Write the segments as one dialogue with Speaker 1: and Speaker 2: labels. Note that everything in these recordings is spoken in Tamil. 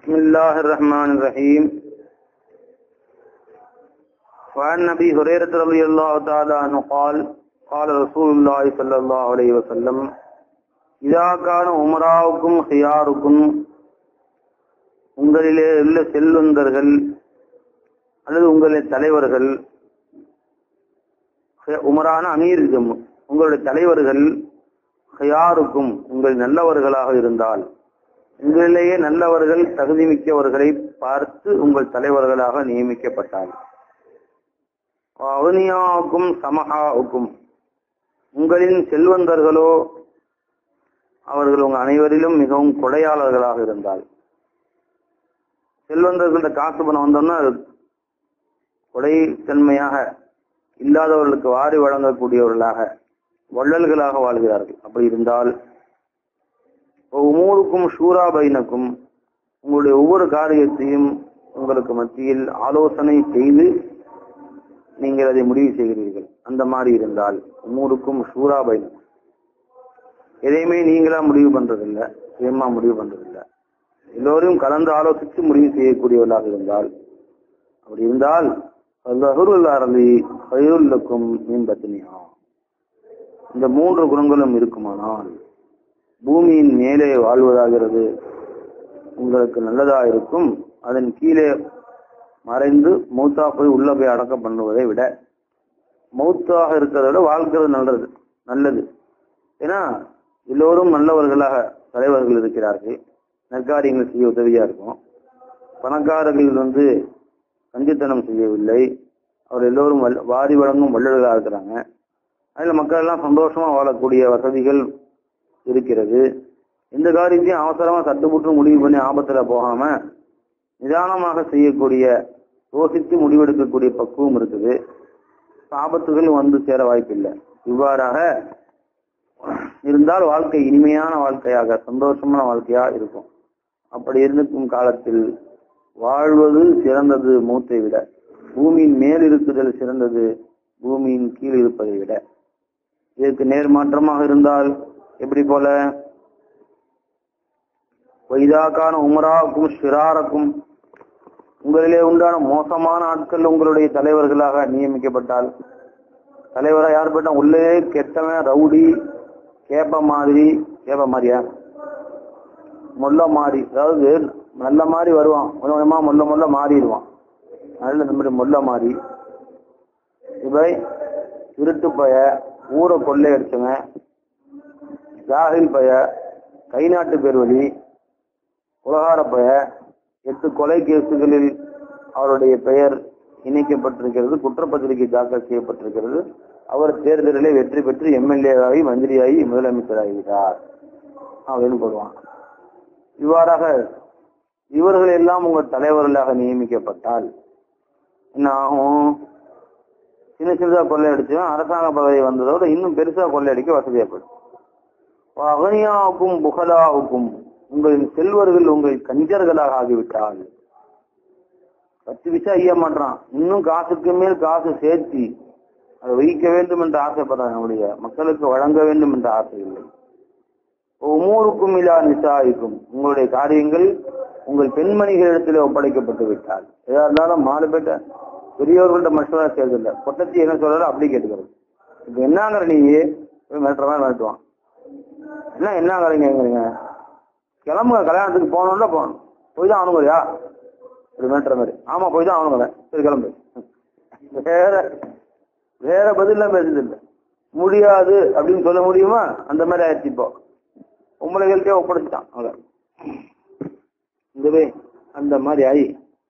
Speaker 1: بسم الله الرحمن الرحيم وعن ابي هريره رضي الله تعالى عنه قال قال رسول الله صلى الله عليه وسلم اذا كان امراؤكم خياركم உங்களிலே உள்ள செல்வந்தர்கள் அல்லது உங்களின் தலைவர்கள் உமரான அமீர் ஜம்மு உங்களுடைய தலைவர்கள் ஹயாருக்கும் உங்கள் நல்லவர்களாக இருந்தால் உங்களிலேயே நல்லவர்கள் தகுதி மிக்கவர்களை பார்த்து உங்கள் தலைவர்களாக நியமிக்கப்பட்டால் அவனியாவுக்கும் சமஹாவுக்கும் உங்களின் செல்வந்தர்களோ அவர்கள் உங்கள் அனைவரிலும் மிகவும் கொடையாளர்களாக இருந்தால் செல்வந்தர்கள்ட்ட காசு பணம் வந்தோம்னா அது கொடை தன்மையாக இல்லாதவர்களுக்கு வாரி வழங்கக்கூடியவர்களாக வள்ளல்களாக வாழ்கிறார்கள் அப்படி இருந்தால் உமூருக்கும் ஷூரா பைனக்கும் உங்களுடைய ஒவ்வொரு காரியத்தையும் உங்களுக்கு மத்தியில் ஆலோசனை செய்து நீங்கள் அதை முடிவு செய்கிறீர்கள் அந்த மாதிரி இருந்தால் உமூருக்கும் ஷூரா பைனக்கும் எதையுமே நீங்களா முடிவு பண்றதில்லை சுயமா முடிவு பண்றதில்லை எல்லோரையும் கலந்து ஆலோசித்து முடிவு செய்யக்கூடியவர்களாக இருந்தால் அப்படி இருந்தால் பயிருள்ளக்கும் மீன்பத்தினியா இந்த மூன்று குணங்களும் இருக்குமானால் பூமியின் மேலே வாழ்வதாகிறது உங்களுக்கு நல்லதா இருக்கும் அதன் கீழே மறைந்து மௌத்தா போய் உள்ள போய் அடக்கம் பண்ணுவதை விட மௌத்தாக இருக்கிறத விட வாழ்க்கிறது நல்லது நல்லது ஏன்னா எல்லோரும் நல்லவர்களாக தலைவர்கள் இருக்கிறார்கள் நற்காரியங்கள் செய்ய உதவியா இருக்கும் பணக்காரர்கள் வந்து கஞ்சித்தனம் செய்யவில்லை அவர் எல்லோரும் வாரி வழங்கும் வள்ளல்களாக இருக்கிறாங்க அதில் மக்கள் எல்லாம் சந்தோஷமா வாழக்கூடிய வசதிகள் இருக்கிறது இந்த காரியத்தையும் அவசரமா சட்டுப்புட்டு முடிவு பண்ணி ஆபத்துல போகாம நிதானமாக செய்யக்கூடிய யோசித்து முடிவெடுக்கக்கூடிய பக்குவம் இருக்குது ஆபத்துகள் வந்து சேர வாய்ப்பில்லை இவ்வாறாக இருந்தால் வாழ்க்கை இனிமையான வாழ்க்கையாக சந்தோஷமான வாழ்க்கையா இருக்கும் அப்படி இருக்கும் காலத்தில் வாழ்வது சிறந்தது மூத்தை விட பூமியின் மேல் இருக்குதல் சிறந்தது பூமியின் கீழ் இருப்பதை விட இதற்கு நேர்மாற்றமாக இருந்தால் எப்படி போல வைதாக்கான உமராக்கும் ஷிராரக்கும் உங்களிலே உண்டான மோசமான ஆட்கள் உங்களுடைய தலைவர்களாக நியமிக்கப்பட்டால் தலைவரா யார் போட்டா உள்ளே கெட்டவன் ரவுடி கேப்ப மாதிரி கேப்ப மாதிரியா மொல்ல மாறி அதாவது நல்ல மாதிரி வருவான் கொஞ்சம் கொஞ்சமா மொல்ல மொல்ல மாறிடுவான் நல்ல இந்த மாதிரி மொல்ல மாறி இவை திருட்டு பய ஊரை கொள்ளையடிச்சவன் ஜாகில் பய கை நாட்டு பேர்வழி உலகார பய எட்டு கொலை கேசுகளில் அவருடைய பெயர் இணைக்கப்பட்டிருக்கிறது குற்றப்பத்திரிகை தாக்கல் செய்யப்பட்டிருக்கிறது அவர் தேர்தலிலே வெற்றி பெற்று எம்எல்ஏவாகி மந்திரியாகி முதலமைச்சராகிறார் அப்படின்னு போடுவான் இவ்வாறாக இவர்கள் எல்லாம் உங்கள் தலைவர்களாக நியமிக்கப்பட்டால் என்ன ஆகும் சின்ன சின்னதா கொள்ளையடிச்சும் அரசாங்க பதவி வந்ததோட இன்னும் பெருசா கொள்ளையடிக்க வசதி ஏற்படும் அகனியாவுக்கும் புகழாவுக்கும் உங்களின் செல்வர்கள் உங்கள் கஞ்சர்களாக ஆகிவிட்டால் பத்து விஷயம் ஐய மாட்டான் இன்னும் காசுக்கு மேல் காசு சேர்த்தி அதை வைக்க வேண்டும் என்று ஆசைப்படுறாங்க நம்முடைய மக்களுக்கு வழங்க வேண்டும் என்ற ஆசை இல்லை ஒவ்வொருக்கும் இல்லா நிசாயிக்கும் உங்களுடைய காரியங்கள் உங்கள் பெண்மணிகளிடத்தில் ஒப்படைக்கப்பட்டு விட்டால் எதா இருந்தாலும் மாடு பேட்ட பெரியவர்கள்ட்ட மனுஷனா சேர்தில்லை பொட்டத்தி என்ன சொல்றாரோ அப்படி கேட்டுக்கிறது இப்ப என்னங்கிற நீ மிரட்டுற மாதிரி மிரட்டுவான் என்ன என்னங்கிறீங்க கிளம்புங்க கல்யாணத்துக்கு போகணும்ல போகணும் போய் தான் ஆகணுங்களையா இப்படி மிரட்டுற மாதிரி ஆமா போய் தான் ஆகணுங்க சரி கிளம்பு வேற வேற பதிலாம் பேசுது இல்லை முடியாது அப்படின்னு சொல்ல முடியுமா அந்த மாதிரி ஆயிடுச்சு இப்போ பொம்பளைகள்கிட்டே ஒப்படைச்சிட்டான் அதான் இதுவே அந்த மாதிரி ஆகி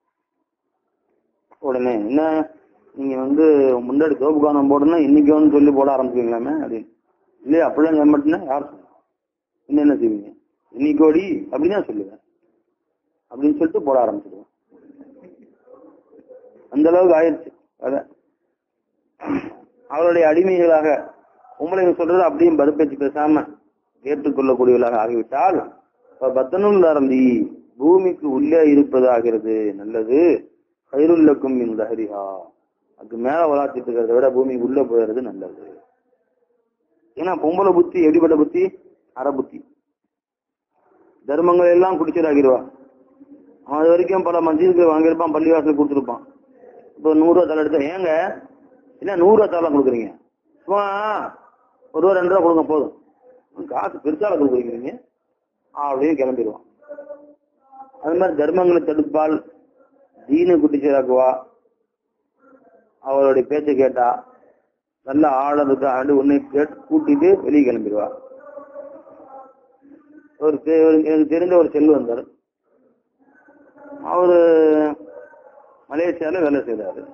Speaker 1: உடனே என்ன நீங்க வந்து முன்னாடி தோப்புக்கானம் போடணும் இன்னைக்கு வந்து சொல்லி போட ஆரம்பிச்சுக்கலாமே அப்படின்னு இல்லையா அப்படிலாம் சொல்ல மாட்டேன்னா யார் இன்னும் என்ன செய்வீங்க இன்னைக்கு ஓடி அப்படின்னு தான் சொல்லுவேன் அப்படின்னு சொல்லிட்டு போட ஆரம்பிச்சிடுவேன் அந்த அளவுக்கு ஆயிடுச்சு அதான் அவருடைய அடிமைகளாக உங்களை சொல்றது அப்படியும் பருப்பேச்சு பேசாம ஏற்றுக்கொள்ளக்கூடியவர்களாக ஆகிவிட்டால் பத்தனுள் அறந்தி பூமிக்கு உள்ளே இருப்பதாகிறது நல்லது கயிறுள்ளக்கும் இந்த ஹரிஹா அதுக்கு மேல வளாச்சிட்டு இருக்கிறத விட பூமிக்கு உள்ள போயிடுறது நல்லது ஏன்னா பொம்பளை புத்தி எப்படிப்பட்ட புத்தி அற புத்தி தர்மங்கள் எல்லாம் குடிச்சதாகிடுவா அவன் அது வரைக்கும் பல மஸ்ஜிதுக்கு வாங்கியிருப்பான் பள்ளிவாசல் கொடுத்துருப்பான் இப்போ நூறுரூவா தலை எடுத்தா ஏங்க என்ன நூறுரூவா தலை கொடுக்குறீங்க சும்மா ஒரு ரூபா ரெண்டு ரூபா கொடுங்க போதும் காசு பெருசால கொடுக்குறீங்க நீங்க அப்படின்னு கிளம்பிடுவான் அது மாதிரி தர்மங்களை தடுப்பால் தீனு குட்டி சீராக்குவா அவருடைய பேச்சை கேட்டா நல்ல ஆழதுக்கு ஆண்டு உன்னை கேட்டு கூட்டிட்டு வெளியே கிளம்பிடுவா ஒரு தெ- ஒரு- எனக்கு தெரிந்த ஒரு செல்வந்தர் அவரு மலேசியால வேலை செய்றாரு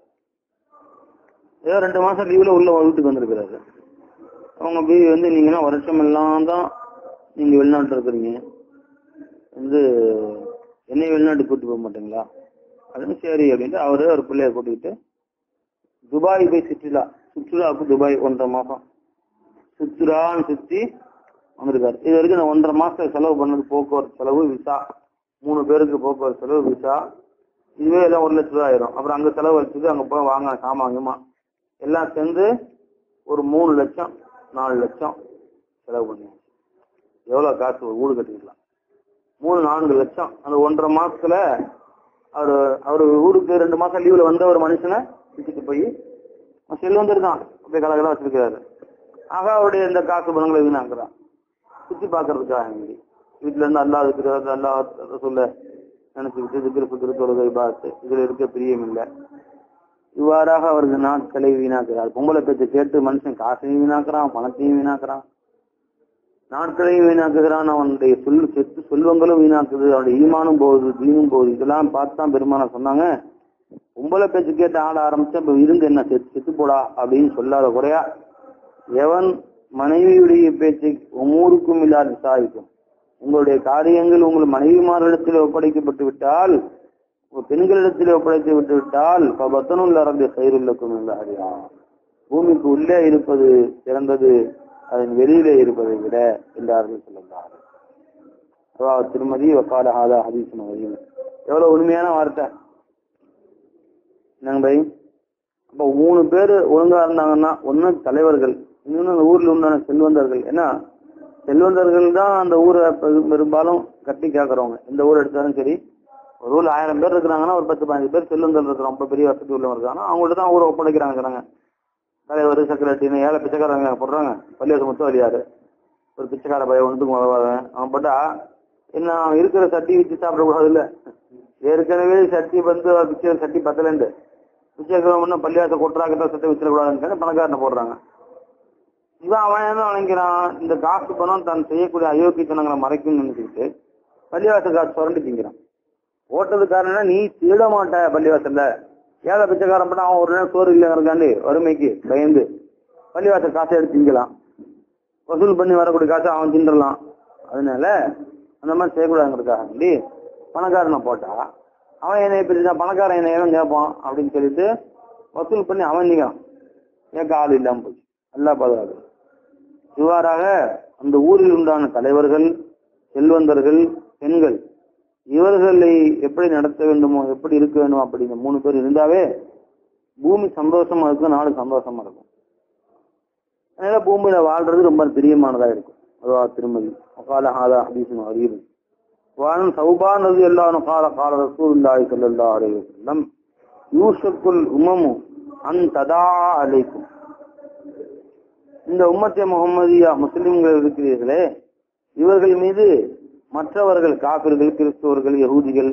Speaker 1: ஏதோ ரெண்டு மாசம் லீவ்ல உள்ள வீட்டுக்கு வந்திருக்கிறாரு அவங்க பீவி வந்து நீங்கன்னா வருஷம் எல்லாம் தான் நீங்க வெளிநாட்டுல இருக்கிறீங்க வந்து என்னை வெளிநாட்டுக்கு கூட்டு போக மாட்டீங்களா அப்படின்னு சரி அப்படின்ட்டு அவரு ஒரு பிள்ளைய கூட்டிக்கிட்டு துபாய் போய் சுற்றுலா சுற்றுலாவுக்கு துபாய் ஒன்றரை மாசம் சுற்றுலான்னு சுத்தி வந்திருக்காரு இது வரைக்கும் நான் ஒன்றரை மாசம் செலவு பண்ணது போக்குவரத்து செலவு விசா மூணு பேருக்கு போக்குவரத்து செலவு விசா இதுவே எல்லாம் ஒரு லட்ச ரூபா ஆயிரும் அப்புறம் அங்க செலவு வச்சுட்டு அங்க போய் வாங்க சாமான்யமா எல்லாம் சேர்ந்து ஒரு மூணு லட்சம் நாலு லட்சம் செலவு பண்ணியாச்சு எவ்வளவு காசு ஒரு வீடு கட்டிக்கலாம் மூணு நான்கு லட்சம் அந்த ஒன்றரை மாசத்துல அவரு அவரு ஊருக்கு ரெண்டு மாசம் லீவ்ல வந்த ஒரு மனுஷனை விட்டுட்டு போய் செல்வந்தர் தான் அப்படியே கலகலா வச்சிருக்கிறாரு ஆக அவருடைய இந்த காசு பணங்களை வீணாக்குறான் சுத்தி பாக்குறதுக்காக வேண்டி வீட்டுல இருந்து அல்லா இருக்கிறது அல்லா சொல்ல நினைச்சுக்கிட்டு திக்கிற புத்திர தொழுகை பார்த்து இதுல இருக்க பிரியம் இல்லை இவ்வாறாக அவருக்கு நாட்களை வீணாக்குறார் பொம்பளை பேச்சை கேட்டு மனுஷன் காசையும் வீணாக்குறான் பணத்தையும் வீணாக்குறான் நாட்களையும் வீணாக்குகிறான் அவனுடைய சொல் செத்து செல்வங்களும் வீணாக்குது அவனுடைய ஈமானும் போகுது தீனும் போகுது இதெல்லாம் பார்த்து தான் பெருமானா சொன்னாங்க பொம்பளை பேச்சு கேட்டு ஆட ஆரம்பிச்சா இப்ப இருந்து என்ன செத்து செத்து போடா அப்படின்னு சொல்லாத குறையா எவன் மனைவியுடைய பேச்சை உமூருக்கும் இல்லாத சாதிக்கும் உங்களுடைய காரியங்கள் உங்கள் மனைவிமாரிடத்தில் ஒப்படைக்கப்பட்டு விட்டால் உங்கள் பெண்களிடத்தில் ஒப்படைத்து விட்டு விட்டால் பத்தனுள்ள அரபு சைருள்ளக்கும் அறியா பூமிக்கு உள்ளே இருப்பது சிறந்தது அதன் வெளியிலே இருப்பதை விட என்றார்கள் சொல்லுகிறார் அதாவது திருமதி வக்கால ஹாதா ஹதீஸ் மகதீன் எவ்வளவு உண்மையான வார்த்தை என்னங்க பை அப்ப மூணு பேர் ஒழுங்கா இருந்தாங்கன்னா ஒண்ணு தலைவர்கள் இன்னொன்னு அந்த ஊர்ல உண்டான செல்வந்தர்கள் ஏன்னா செல்வந்தர்கள் தான் அந்த ஊரை பெரு- பெரும்பாலும் கட்டி கேட்கறவங்க இந்த ஊர் எடுத்தாலும் சரி ஒரு ஊர்ல ஆயிரம் பேர் இருக்கிறாங்கன்னா ஒரு பத்து பதினஞ்சு பேர் செல்வந்தர்கள் இருக்கிறோம் ரொம்ப பெரிய வசதி உள்ளவங்க இருக்காங்கன்னா அவங்கள்ட்ட தான் ஊரை ஒப்படைக்கிறாங்க ஜனங்க. தலைவர் செக்ரட்டரின்னு ஏழை பிச்சைக்காரங்க போடுறாங்க பள்ளியாசு முத்து வழியாரு ஒரு பிச்சைக்கார பையன் ஒன்றுக்கு உதவாதவன் அவன் பட்டா என்ன அவன் இருக்கிற சட்டி வச்சு சாப்பிடக்கூடாது இல்ல ஏற்கனவே சட்டி வந்து பிச்சை சட்டி பத்தலண்டு பிச்சைக்காரன் பள்ளியாசை கொட்டுறாக்கிட்ட சட்டை வச்சிடக்கூடாதுன்னு பணக்காரனை போடுறாங்க இவன் அவன் என்ன நினைக்கிறான் இந்த காசு பணம் தான் செய்யக்கூடிய அயோக்கியத்தனங்களை மறைக்கும்னு நினைச்சுக்கிட்டு பள்ளிவாச காசு சுரண்டி திங்கிறான் ஓட்டது காரணம் நீ திருட மாட்ட பள்ளிவாசல்ல ஏழை பிச்சைக்காரன் பண்ண அவன் ஒரு நேரம் சோறு இல்லைங்கிறக்காண்டி வறுமைக்கு பயந்து பள்ளிவாசல் காசை எடுத்து திங்கலாம் வசூல் பண்ணி வரக்கூடிய காசை அவன் தின்றலாம் அதனால அந்த மாதிரி செய்யக்கூடாதுங்கிறதுக்காக வேண்டி பணக்காரனை போட்டா அவன் என்னை எப்படி தான் பணக்காரன் என்ன ஏன் கேட்பான் அப்படின்னு சொல்லிட்டு வசூல் பண்ணி அவன் நிற்கிறான் ஏன் ஆள் இல்லாம போச்சு நல்லா பாதுகாப்பு இவ்வாறாக அந்த ஊரில் உண்டான தலைவர்கள் செல்வந்தர்கள் பெண்கள் இவர்களை எப்படி நடத்த வேண்டுமோ எப்படி இருக்க வேண்டுமோ அப்படி இந்த மூணு பேர் இருந்தாவே பூமி சந்தோஷமா இருக்கும் நாடு சந்தோஷமா இருக்கும் அதனால பூமியில வாழ்றது ரொம்ப பிரியமானதா இருக்கும் அதுவா திருமதி வகால ஹாதா ஹதீஸும் அறிவு வானும் சௌபான் ரதி எல்லாரும் கால கால ரசூலுல்லாஹி ஸல்லல்லாஹு அலைஹி வஸல்லம் யூஷக்குல் உமமு அன் ததா அலைக்கும் இந்த உம்மத்தே முகமதியா முஸ்லிம்கள் இருக்கிறீர்களே இவர்கள் மீது மற்றவர்கள் காபிர்கள் கிறிஸ்துவர்கள் யகூதிகள்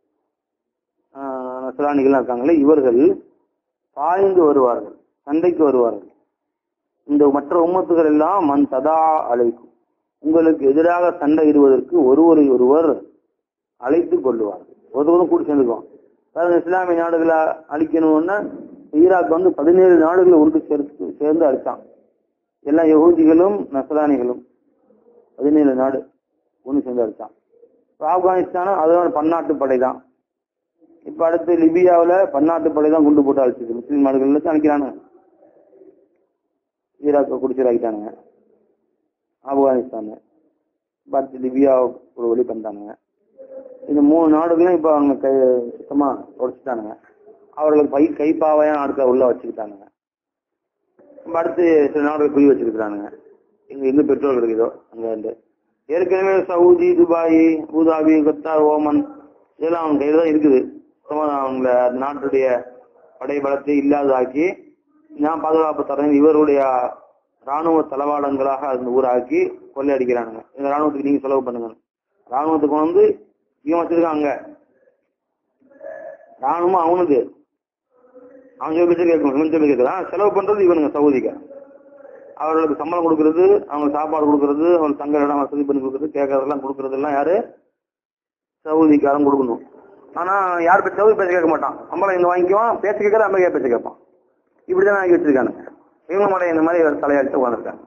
Speaker 1: ஆஹ், நஸ்ரானிகள் இருக்காங்களே இவர்கள் பாய்ந்து வருவார்கள் சண்டைக்கு வருவார்கள் இந்த மற்ற உம்மத்துகள் எல்லாம் மண் ததா அழைக்கும் உங்களுக்கு எதிராக சண்டை இடுவதற்கு ஒருவரை ஒருவர் அழைத்து கொள்ளுவார்கள் ஒருவரும் கூடி சேர்ந்துக்குவான் பாருங்க இஸ்லாமிய நாடுகளை அழிக்கணும்னா ஈராக் வந்து பதினேழு நாடுகளை ஒன்று சேர்த்து சேர்ந்து அழிச்சான் எல்லாம் யகூதிகளும் நசரானிகளும் பதினேழு நாடு ஒன்று சேர்ந்து அடிச்சான் இப்போ ஆப்கானிஸ்தானும் அதோட பன்னாட்டு படை தான் இப்போ அடுத்து லிபியாவில் பன்னாட்டு படை தான் குண்டு போட்டு அழிச்சது முஸ்லீம் நாடுகள்ல தான் அழிக்கிறானுங்க ஈராக்கை குடிச்சிடாக்கிட்டானுங்க ஆப்கானிஸ்தான் இப்போ அடுத்து லிபியா ஒரு வழி பண்ணிட்டானுங்க இந்த மூணு நாடுகளும் இப்போ அவங்க கை சுத்தமா உடைச்சிட்டானுங்க அவர்களுக்கு பை கைப்பாவையா நாடுகளை உள்ள வச்சுக்கிட்டானுங்க இப்ப அடுத்து சில நாடுகள் குழி வச்சிருக்கிறானுங்க இங்க எங்க பெட்ரோல் கிடைக்குதோ அங்க வந்து ஏற்கனவே Saudi Dubai Abu Dhabi Qatar Oman இதெல்லாம் அவங்க கையில தான் இருக்குது சும்மா அவங்கள நாட்டுடைய படை பலத்தை இல்லாததாக்கி நான் பாதுகாப்பு தரேன் இவருடைய ராணுவ தளவாடங்களாக அந்த ஊராக்கி கொள்ளையடிக்கிறானுங்க இந்த ராணுவத்துக்கு நீங்க செலவு பண்ணுங்க ராணுவத்துக்கு வந்து இவன் வச்சிருக்காங்க ராணுவம் அவனுக்கு அவன் சொல்லி பேச்சு கேட்கணும் இவன் சொல்லி கேட்கலாம் செலவு பண்றது இவனுங்க சவுதிக்க அவர்களுக்கு சம்பளம் கொடுக்கறது அவங்களுக்கு சாப்பாடு கொடுக்கறது அவங்களுக்கு தங்க இடம் வசதி பண்ணி கொடுக்கறது கேட்கறதெல்லாம் கொடுக்கறதெல்லாம் யாரு சவுதிக்காரன் கொடுக்கணும் ஆனா யார் பேச்சு சவுதி பேச கேட்க மாட்டான் சம்பளம் இங்க வாங்கிக்குவான் பேச கேட்கற அமெரிக்கா பேச கேட்பான் இப்படிதான் வாங்கி வச்சிருக்கானுங்க இவங்க மட்டும் இந்த மாதிரி ஒரு தலையாட்டு உட்காந்துருக்காங்க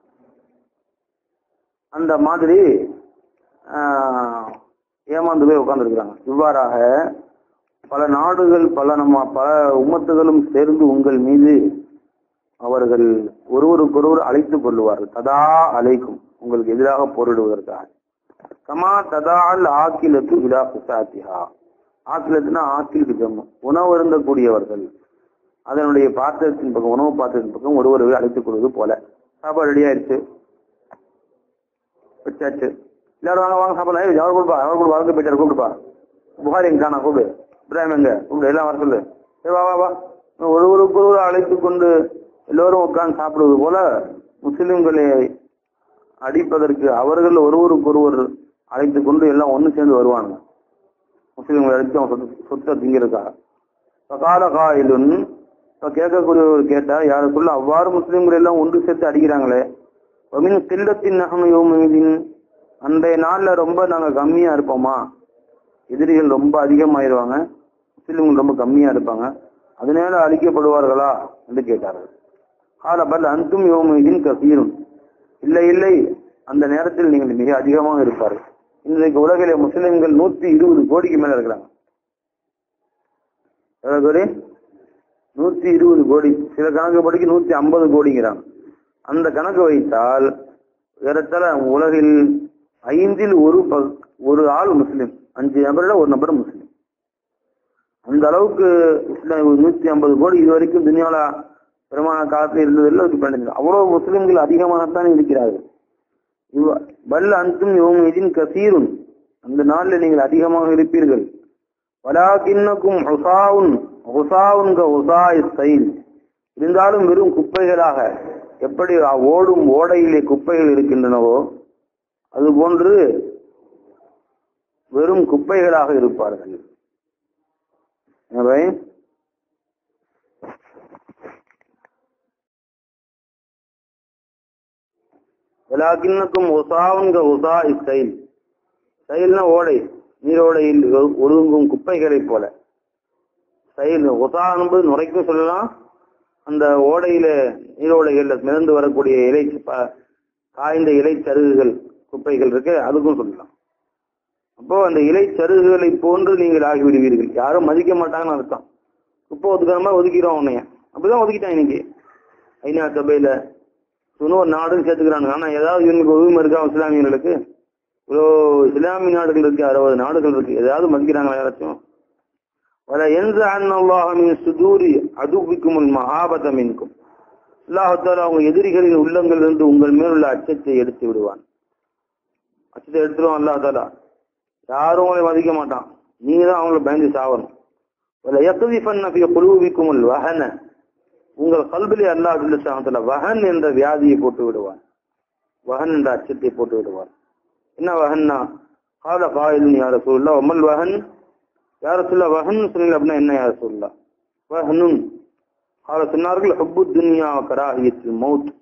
Speaker 1: அந்த மாதிரி ஆஹ், ஏமாந்து போய் உட்கார்ந்துருக்காங்க இவ்வாறாக பல நாடுகள் பல நம்ம பல உம்மத்துகளும் சேர்ந்து உங்கள் மீது அவர்கள் ஒருவருக்கொருவர் அழைத்துக் கொள்ளுவார்கள் ததா அழைக்கும் உங்களுக்கு எதிராக போரிடுவதற்காக கமா ததால் ஆக்கிலத்து இலா குசாத்திஹா ஆக்கிலத்துனா ஆக்கிலுக்கு ஜம்மு உணவு இருந்தக்கூடியவர்கள் அதனுடைய பாத்திரத்தின் பக்கம் உணவு பாத்திரத்தின் பக்கம் ஒருவரை அழைத்துக் கொள்வது போல சாப்பாடு ரெடி ஆயிடுச்சு வச்சாச்சு எல்லாரும் வாங்க வாங்க சாப்பிடலாம் ஏய், அவர் கொடுப்பா அவர் கொடுப்பா அவருக்கு போயிட்டாரு கூப்பிடுப்பா புகாரி எங்க காணா கூப்பிடு இப்ராஹிம் எங்க கூப்பிடு எல்லாம் வர சொல்லு ஏய் வா வா வா ஒருவருக்கு ஒருவர் அழைத்துக் கொண்டு எல்லோரும் உட்கார்ந்து சாப்பிடுவது போல முஸ்லிம்களை அடிப்பதற்கு அவர்கள் ஒருவருக்கொருவர் அழைத்துக் கொண்டு எல்லாம் ஒண்ணு சேர்ந்து வருவானுங்க முஸ்லிம்களை அடித்து அவன் சொத்து சொத்தை திங்கிறதுக்காக சகால காயிலுன் இப்ப கேட்கக்கூடியவர் கேட்டா யாருக்குள்ள அவ்வாறு முஸ்லிம்கள் எல்லாம் ஒன்று சேர்த்து அடிக்கிறாங்களே ஒமின் தில்லத்தின் நகமையோமின் அன்றைய நாள்ல ரொம்ப நாங்க கம்மியா இருப்போமா எதிரிகள் ரொம்ப அதிகமாயிருவாங்க முஸ்லிம்கள் ரொம்ப கம்மியா இருப்பாங்க அதனால அழிக்கப்படுவார்களா என்று கேட்டார்கள் கால பல் அந்தும் யோமிதின் கசீரும் இல்லை இல்லை அந்த நேரத்தில் நீங்கள் மிக அதிகமாக இருப்பார்கள் இன்றைக்கு உலகிலே முஸ்லிம்கள் நூத்தி இருபது கோடிக்கு மேல இருக்கிறாங்க எவ்வளவு கோடி நூத்தி இருபது கோடி சில கணக்கு படிக்கு நூத்தி ஐம்பது கோடிங்கிறாங்க அந்த கணக்கு வைத்தால் ஏறத்தாழ உலகில் ஐந்தில் ஒரு ப- ஒரு ஆள் முஸ்லிம் அஞ்சு நபர்ல ஒரு நபர் முஸ்லிம் அந்த அளவுக்கு இஸ்லாம் நூத்தி ஐம்பது கோடி இது வரைக்கும் துணியால பெருமான காலத்தில் இருந்ததில்லை அதுக்கு பண்ணிருந்தது அவ்வளவு முஸ்லிம்கள் அதிகமாகத்தான் இருக்கிறார்கள் இவ பல் அன்தும் யோமிதின் கசீரும் அந்த நாளில் நீங்கள் அதிகமாக இருப்பீர்கள் வலாகின்னக்கும் ஹுசாவுன் ஹுசாவுன்க ஹுசாய் ஸ்டைல் இருந்தாலும் வெறும் குப்பைகளாக எப்படி ஓடும் ஓடையிலே குப்பைகள் இருக்கின்றனவோ அதுபோன்று வெறும் குப்பைகளாக இருப்பார்கள் எனவே வலாகின்னக்கும் உசாவுங்க உசா இஸ்டைல் செயல்னா ஓடை நீரோடையில் ஒ- ஒழுங்கும் குப்பைகளைப் போல செயல் உசா என்பது நுரைக்கும் சொல்லலாம் அந்த ஓடையில நீரோடைகள்ல மிதந்து வரக்கூடிய இலை ப- காய்ந்த இலை சருகுகள் குப்பைகள் இருக்கு அதுக்கும் சொல்லலாம் அப்போ அந்த இலை சருகுகளை போன்று நீங்கள் ஆகிவிடுவீர்கள் யாரும் மதிக்க மாட்டாங்கன்னு அர்த்தம் குப்பை ஒதுக்காம ஒதுக்கிறோம் உன்னைய அப்படிதான் ஒதுக்கிட்டான் இன்னைக்கு ஐநா சபையில இன்னொரு நாடுன்னு சேர்த்துக்கிறானுங்க ஆனா ஏதாவது இவனுக்கு உரிமை இருக்கா இஸ்லாமியர்களுக்கு இவ்வளோ இஸ்லாமிய நாடுகள் இருக்கு அறுபது நாடுகள் இருக்கு ஏதாவது மதிக்கிறாங்களா யாராச்சும் வல எந்த அன்னல்லாஹின் சுதூரி அதுபிக்கும் மகாபதம் மின்கும் அல்லாஹால அவங்க எதிரிகளின் உள்ளங்களிலிருந்து உங்கள் மேல் உள்ள அச்சத்தை எடுத்து விடுவான் அச்சத்தை எடுத்துருவான் அல்லாஹாலா யாரும் உங்களை மதிக்க மாட்டான் நீங்க தான் அவங்கள பயந்து சாவணும் வல யக்திஃபன் ஃபி குலூபிக்குமுல் வஹன உங்கள் கல்விலே அல்லாஹ் ஜல்ல வஹன் என்ற வியாதியை போட்டு விடுவான் வஹன் என்ற அச்சத்தை போட்டு விடுவான் என்ன வஹன்னா கால காயில் யார சொல்லா ஒமல் வஹன் யார சொல்ல வஹன் சொன்னீங்க அப்படின்னா என்ன யார சொல்லலாம் வஹனுன் கால சொன்னார்கள் ஹப்பு துன்யா கராஹியத்தில் மௌத்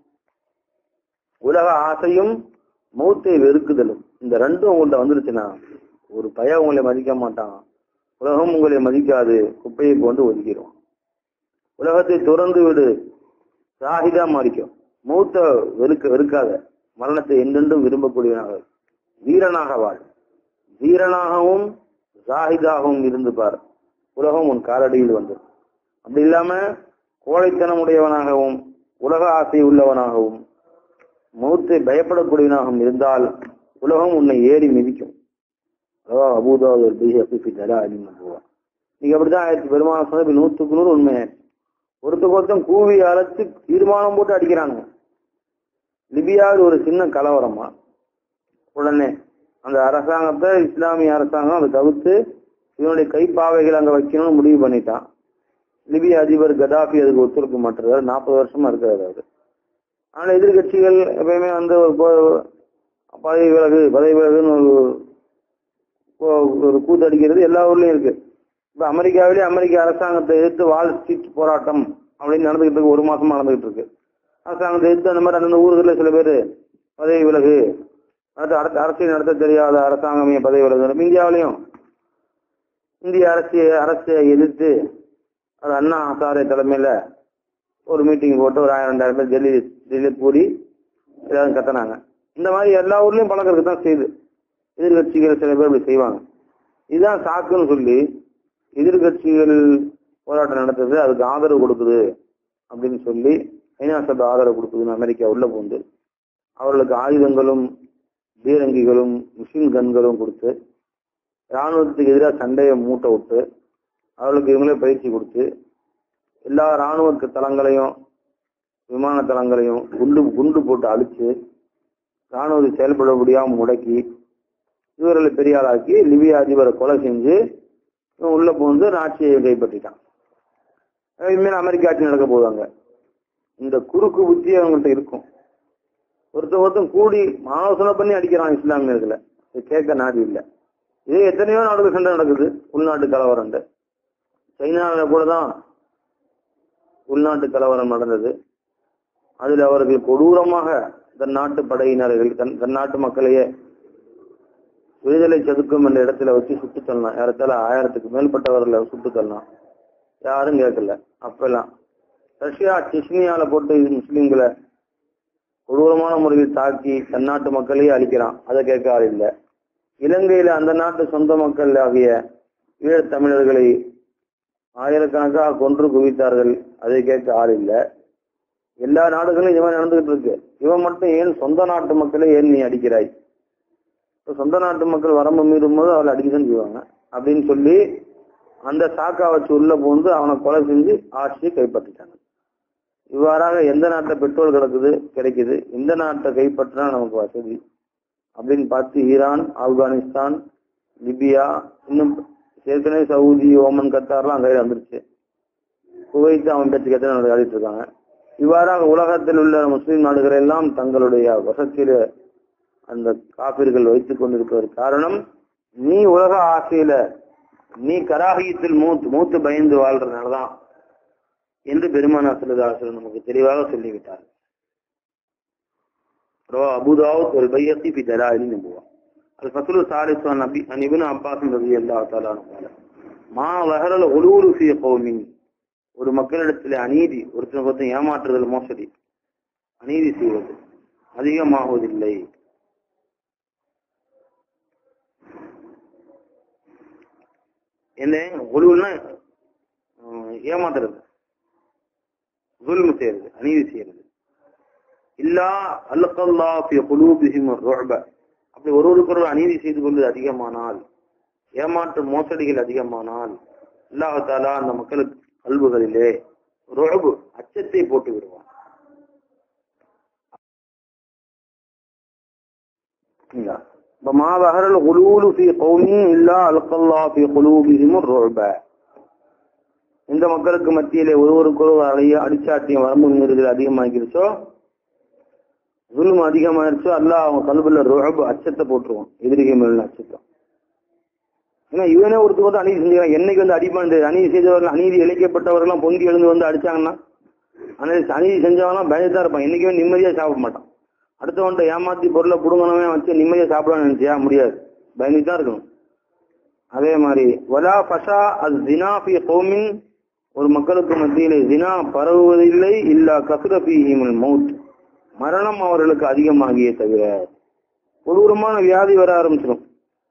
Speaker 1: உலக ஆசையும் மௌத்தை வெறுக்குதலும் இந்த ரெண்டும் உங்கள்ட்ட வந்துருச்சுன்னா ஒரு பய உங்களை மதிக்க மாட்டான் உலகம் உங்களை மதிக்காது குப்பையை கொண்டு ஒதுக்கிடும் உலகத்தை துறந்து விடு சாகிதா மாறிக்கும் மூத்த வெறுக்க வெறுக்காத மரணத்தை என்றென்றும் விரும்பக்கூடியவனாக வீரனாக வாழ் வீரனாகவும் ஜாஹிதாகவும் இருந்து பார் உலகம் உன் காலடியில் வந்தது அப்படி இல்லாம கோழைத்தனம் உடையவனாகவும் உலக ஆசை உள்ளவனாகவும் மௌத்தை பயப்படக்கூடியவனாகவும் இருந்தால் உலகம் உன்னை ஏறி மிதிக்கும் அதாவது அபூதாவது பிஹி தலா அலிமன் நீங்க அப்படிதான் ஆயிரத்தி பெருமான சொன்ன நூத்துக்கு நூறு உண்மை ஒருத்தருக்கு ஒருத்தன் கூவி அழைச்சு தீர்மானம் போட்டு அடிக்கிறானுங்க லிபியாவில் ஒரு சின்ன கலவரமா உடனே அந்த அரசாங்கத்தை இஸ்லாமிய அரசாங்கம் அதை தவிர்த்து இதனுடைய கைப்பாவைகள் அங்க வைக்கணும்னு முடிவு பண்ணிட்டான் லிபிய அதிபர் கதாஃபி அதுக்கு ஒத்துழைக்க மாட்டுறாரு நாற்பது வருஷமா இருக்கிறாரு அவரு ஆனால் எதிர்கட்சிகள் எப்பயுமே வந்து ஒரு போ- பதவி விலகு பதவி விலகுன்னு ஒரு கோ- ஒரு கூத்தடிக்கிறது எல்லா ஊர்லயும் இருக்கு இப்ப அமெரிக்காவிலே அமெரிக்க அரசாங்கத்தை எதிர்த்து வால் ஸ்ட்ரீட் போராட்டம் அப்படின்னு நடந்துகிட்டு இருக்கு ஒரு மாசமா நடந்துகிட்டு இருக்கு அரசாங்கத்தை எதிர்த்து அந்த மாதிரி அந்தந்த ஊர்களில் சில பேர் பதவி விலகு அடுத்து அடுத்த அரசியல் நடத்த தெரியாத அரசாங்கமே பதவி விலகு இந்தியாவிலையும் இந்திய அரசு அரசை எதிர்த்து அது அண்ணா ஹசாரே தலைமையில ஒரு மீட்டிங் போட்டு ஒரு ஆயிரம் ரெண்டாயிரம் பேர் டெல்லி டெல்லி கூடி எல்லாரும் கத்துனாங்க இந்த மாதிரி எல்லா ஊர்லயும் பழக்கிறது தான் செய்யுது எதிர்கட்சிகள் சில பேர் இப்படி செய்வாங்க இதுதான் சாக்குன்னு சொல்லி எதிர்கட்சிகள் போராட்டம் நடத்துது அதுக்கு ஆதரவு கொடுக்குது அப்படின்னு சொல்லி ஐநா சபை ஆதரவு கொடுக்குதுன்னு அமெரிக்கா உள்ள பூந்து அவர்களுக்கு ஆயுதங்களும் பீரங்கிகளும் மிஷின் கன்களும் கொடுத்து ராணுவத்துக்கு எதிராக சண்டையை மூட்டை விட்டு அவர்களுக்கு இவங்களே பயிற்சி கொடுத்து எல்லா ராணுவ தளங்களையும் விமான தளங்களையும் குண்டு குண்டு போட்டு அழிச்சு ராணுவத்தை செயல்பட முடியாம முடக்கி இவர்களை பெரிய ஆளாக்கி லிபியா அதிபரை கொலை செஞ்சு இவன் உள்ள புகுந்து ஆட்சியை கைப்பற்றிட்டான் இனிமேல் அமெரிக்க ஆட்சி நடக்க போதாங்க இந்த குறுக்கு புத்தி அவங்கள்ட்ட இருக்கும் ஒருத்தன் ஒருத்தன் கூடி ஆலோசனை பண்ணி அடிக்கிறான் இஸ்லாமியர்களை இது கேட்க நாடு இல்லை இதே எத்தனையோ நாடுகள் சண்டை நடக்குது உள்நாட்டு கலவரம் சைனாவில் கூட தான் உள்நாட்டு கலவரம் நடந்தது அதில் அவர்கள் கொடூரமாக தன் நாட்டு படையினர்கள் தன் தன் நாட்டு மக்களையே விடுதலை சதுக்கம் என்ற இடத்துல வச்சு சுட்டு தள்ளலாம் ஏறத்தால ஆயிரத்துக்கு மேற்பட்டவர்களை சுட்டு தள்ளலாம் யாரும் கேட்கல அப்பெல்லாம் ரஷ்யா செஸ்னியால போட்டு முஸ்லிம்களை கொடூரமான முறையில் தாக்கி தன் நாட்டு மக்களையே அழிக்கிறான் அதை கேட்க ஆள் இல்லை இலங்கையில அந்த நாட்டு சொந்த மக்கள் ஆகிய ஈழத் தமிழர்களை ஆயிரக்கணக்காக கொன்று குவித்தார்கள் அதை கேட்க ஆள் இல்லை எல்லா நாடுகளும் இவன் நடந்துகிட்டு இருக்கு இவன் மட்டும் ஏன் சொந்த நாட்டு மக்களை ஏன் நீ அடிக்கிறாய் இப்ப சொந்த நாட்டு மக்கள் வரம்பு மீறும் போது அவளை அடிக்கதான் செய்வாங்க அப்படின்னு சொல்லி அந்த சாக்கா வச்சு உள்ள புகுந்து அவனை கொலை செஞ்சு ஆட்சியை கைப்பற்றிட்டாங்க இவ்வாறாக எந்த நாட்டில் பெட்ரோல் கிடக்குது கிடைக்குது இந்த நாட்டை கைப்பற்றினா நமக்கு வசதி அப்படின்னு பார்த்து ஈரான் ஆப்கானிஸ்தான் லிபியா இன்னும் ஏற்கனவே சவுதி ஓமன் கத்தார்லாம் கையில் வந்துருச்சு குவைத்து அவன் பேச்சு கேட்டு ஆடிட்டு இருக்காங்க இவ்வாறாக உலகத்தில் உள்ள முஸ்லிம் நாடுகள் எல்லாம் தங்களுடைய வசத்தில அந்த காப்பீர்கள் வைத்துக் கொண்டிருப்பதற்கு காரணம் நீ உலக ஆசையில நீ கராகியத்தில் மூத்து மூத்து பயந்து வாழ்றதுனாலதான் என்று பெருமானா சொல்லதாசர் நமக்கு தெளிவாக சொல்லிவிட்டார் அபுதாவுத் ஒரு பையத்தி பி தலாயிலி நம்புவா الفصل الثالث عن أبي عن ابن عباس رضي الله تعالى عنه قال ما ظهر الغلول في قوم ஒரு மக்களிடத்தில் அநீதி ஒருத்தன் ஒருத்தன் ஏமாற்றுதல் மோசடி அநீதி செய்வது அதிகமாகுவதில்லை என்ன ஒழுவுன்னா ஏமாத்துறது துல்மு செய்யறது அநீதி செய்யறது இல்லா அல்லக்கல்லா ஃபி குலூபிஹிம் ருஅப அப்படி ஒருவருக்கு ஒரு அநீதி செய்து கொள்வது அதிகமானால் ஏமாற்று மோசடிகள் அதிகமானால் அல்லாஹாலா அந்த மக்களுக்கு கல்வுகளிலே ருஅபு அச்சத்தை போட்டு விடுவான் ما ظهر الغلول في قوم إلا ألقى الله في قلوبهم الرعب இந்த மக்களுக்கு மத்தியிலே ஒருவருக்கு ஒருவர் அடைய அடிச்சாட்டியம் வரம்பு மீறுதல் அதிகமாகிருச்சோ ஜுல்ம் அதிகமாயிருச்சோ அல்லாஹ் அவன் கல்வில ருஹப் அச்சத்தை போட்டுருவான் எதிரிகை மேல அச்சத்தம் ஏன்னா இவனே ஒருத்தர் வந்து அநீதி செஞ்சுக்கிறான் என்னைக்கு வந்து அடிப்பான் அநீதி செய்தவர்கள் அநீதி இழைக்கப்பட்டவர்கள்லாம் பொங்கி எழுந்து வந்து அடிச்சாங்கன்னா அநீதி அநீதி செஞ்சவங்களாம் பயந்து தான் இருப்பான் என்னைக்குமே நிம்மதியா சாப்பிட மாட்டான் அடுத்தவன்ட்ட ஏமாத்தி பொருளை புடுங்கணுமே வச்சு நிம்மதியா சாப்பிடணும்னு நினைச்சியா முடியாது பயந்து தான் இருக்கணும் அதே மாதிரி வலா பஷா அது ஜினாஃபி கோமின் ஒரு மக்களுக்கு மத்தியிலே ஜினா பரவுவதில்லை இல்லா கசுரபிஹிமுல் மவுத் மரணம் அவர்களுக்கு அதிகமாகியே தவிர கொடூரமான வியாதி வர ஆரம்பிச்சிடும்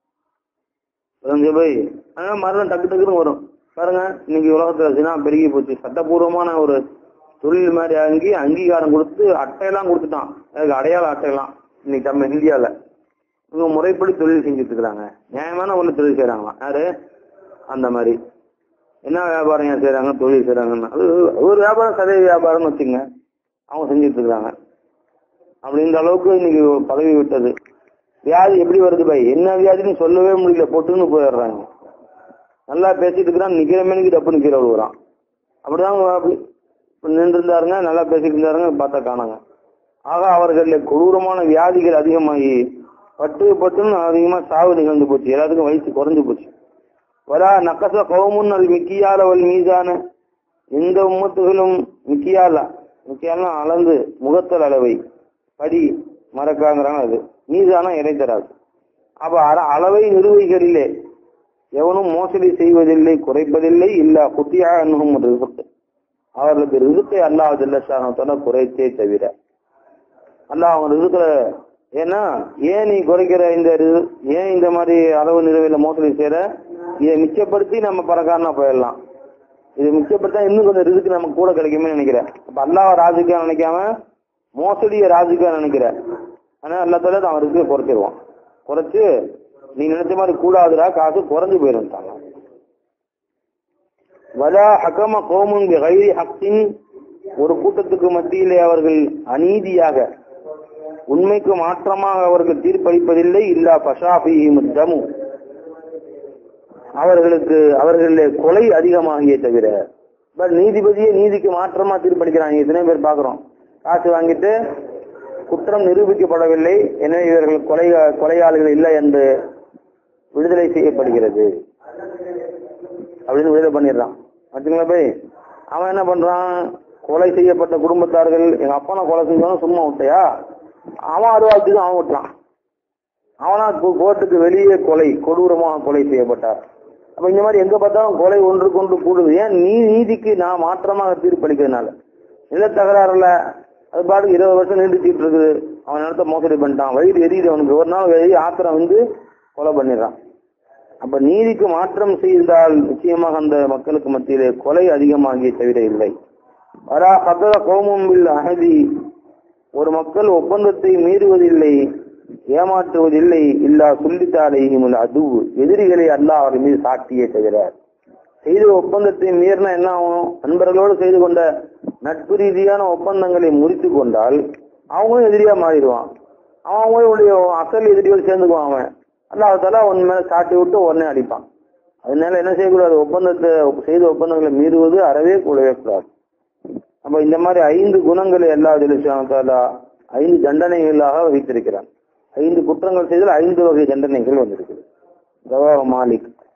Speaker 1: போய் ஆனா மரணம் டக்கு டக்குன்னு வரும் பாருங்க இன்னைக்கு உலகத்துல ஜினா பெருகி போச்சு சட்டபூர்வமான ஒரு தொழில் மாதிரி அங்கி அங்கீகாரம் கொடுத்து அட்டையெல்லாம் கொடுத்துட்டான் அதுக்கு அடையாள அட்டையெல்லாம் இன்னைக்கு நம்ம இந்தியால இவங்க முறைப்படி தொழில் செஞ்சுட்டு இருக்கிறாங்க நியாயமான ஒண்ணு தொழில் செய்யறாங்களாம் யாரு அந்த மாதிரி என்ன வியாபாரம் ஏன் செய்யறாங்க தொழில் செய்யறாங்கன்னா அது ஒரு வியாபாரம் சதவீத வியாபாரம்னு வச்சுங்க அவங்க செஞ்சுட்டு இருக்காங்க அப்படின்ற அளவுக்கு இன்னைக்கு பதவி விட்டது வியாதி எப்படி வருது பாய் என்ன வியாதின்னு சொல்லவே முடியல பொட்டுன்னு போயிடுறாங்க நல்லா பேசிட்டு இருக்கிறான் நிக்கிற மணிக்கு டப்புன்னு கீழே விழுகுறான் அப்படிதான் அப்படி நின்று இருந்தாருங்க நல்லா பேசிட்டு இருந்தாருங்க பார்த்தா காணாங்க ஆக அவர்களில் கொடூரமான வியாதிகள் அதிகமாகி பட்டு பட்டுன்னு அதிகமா சாவு நிகழ்ந்து போச்சு எல்லாத்துக்கும் வயசு குறைஞ்சு போச்சு வரா நக்கச கவுமுன் அது மிக்கியால வல் மீதான எந்த உம்மத்துகளும் மிக்கியால மிக்கியால அளந்து முகத்தல் அளவை படி மறக்காங்கிறாங்க அது மீதான இறை தராது அப்ப அற- அளவை நிறுவைகளிலே எவனும் மோசடி செய்வதில்லை குறைப்பதில்லை இல்ல குத்தியா என்னும் ரிசுக்கு அவர்களுக்கு ரிசுக்கை அல்லாஹ் ஜல்லஷானத்தோட குறைத்தே தவிர அல்லாஹ் அவங்க ரிசுக்கிற ஏன்னா ஏன் நீ குறைக்கிற இந்த ரிசு- ஏன் இந்த மாதிரி அளவு நிறுவையில மோசடி செய்யற இதை மிச்சப்படுத்தி நம்ம பணக்காரனா போயிடலாம் இது மிச்சப்படுத்தா இன்னும் கொஞ்சம் ரிசுக்கு நமக்கு கூட கிடைக்குமே நினைக்கிறேன் அப்ப அல்லாஹ் ராஜுக்கா நினைக்காம மோசடிய ராஜுக்கா நினைக்கிறேன் ஆனா எல்லாத்தால அவன் ரிசுக்கை குறைச்சிருவான் குறைச்சு நீ நினைச்ச மாதிரி கூடாதுடா காசு குறைஞ்சு போயிருந்தாங்க வலா ஹக்கம கோமுன் கைரி ஹக்கின் ஒரு கூட்டத்துக்கு மத்தியிலே அவர்கள் அநீதியாக உண்மைக்கு மாற்றமாக அவர்கள் தீர்ப்பளிப்பதில்லை இல்லா பஷாபி முத்தமு அவர்களுக்கு அவர்களிலே கொலை அதிகமாகியே தவிர பட் நீதிபதியே நீதிக்கு மாற்றமா தீர்ப்பளிக்கிறாங்க எத்தனை பேர் பாக்குறோம் காசு வாங்கிட்டு குற்றம் நிரூபிக்கப்படவில்லை எனவே இவர்கள் கொலை கொலையாளிகள் இல்லை என்று விடுதலை செய்யப்படுகிறது அப்படின்னு விடுதலை பண்ணிடுறான் வச்சுங்களா போய் அவன் என்ன பண்றான் கொலை செய்யப்பட்ட குடும்பத்தார்கள் எங்க அப்பனை கொலை செஞ்சவனும் சும்மா விட்டையா அவன் அருவாத்துக்கு அவன் விட்டான் அவனா கோ- கோர்ட்டுக்கு வெளியே கொலை கொடூரமாக கொலை செய்யப்பட்டார் அப்ப இந்த மாதிரி எங்க பார்த்தாலும் கொலை ஒன்று கொண்டு கூடுது ஏன் நீ நீதிக்கு நான் மாற்றமாக தீர்ப்பளிக்கிறதுனால நில தகராறுல அது பாட்டுக்கு இருபது வருஷம் நீடிச்சிட்டு இருக்குது அவன் நிலத்தை மோசடி பண்ணிட்டான் வயிறு எரியுது அவனுக்கு ஒரு நாள் வெளியே ஆத்திரம் வந்து கொலை பண்ணிடுறான் அப்ப நீதிக்கு மாற்றம் செய்தால் நிச்சயமாக அந்த மக்களுக்கு மத்தியிலே கொலை அதிகமாகிய தவிர இல்லை வரா கதர கோமும் பில் அகதி ஒரு மக்கள் ஒப்பந்தத்தை மீறுவதில்லை ஏமாற்றுவதில்லை இல்லா சொல்லித்தாரையும் அது எதிரிகளை அல்லாஹ் அவர் மீது சாட்டியே தவிர செய்த ஒப்பந்தத்தை மீறினா என்ன ஆகும் நண்பர்களோடு செய்து கொண்ட நட்பு ரீதியான ஒப்பந்தங்களை முறித்து கொண்டால் அவங்களும் எதிரியா மாறிடுவான் அவன் அவங்களுடைய அசல் எதிரியோடு சேர்ந்துக்குவான் அவன் அல்லாஹால உன் மேல சாட்டி விட்டு உடனே அடிப்பான் அதனால என்ன செய்யக்கூடாது ஒப்பந்தத்தை செய்த ஒப்பந்தங்களை மீறுவது அறவே கூடவே கூடாது அப்ப இந்த மாதிரி ஐந்து குணங்களை எல்லா ஜெலிசானத்தாலா ஐந்து தண்டனைகளாக வைத்திருக்கிறான் ஐந்து குற்றங்கள் செய்தால் ஐந்து வகை தண்டனைகள் வந்திருக்குது ரவா மாலிக்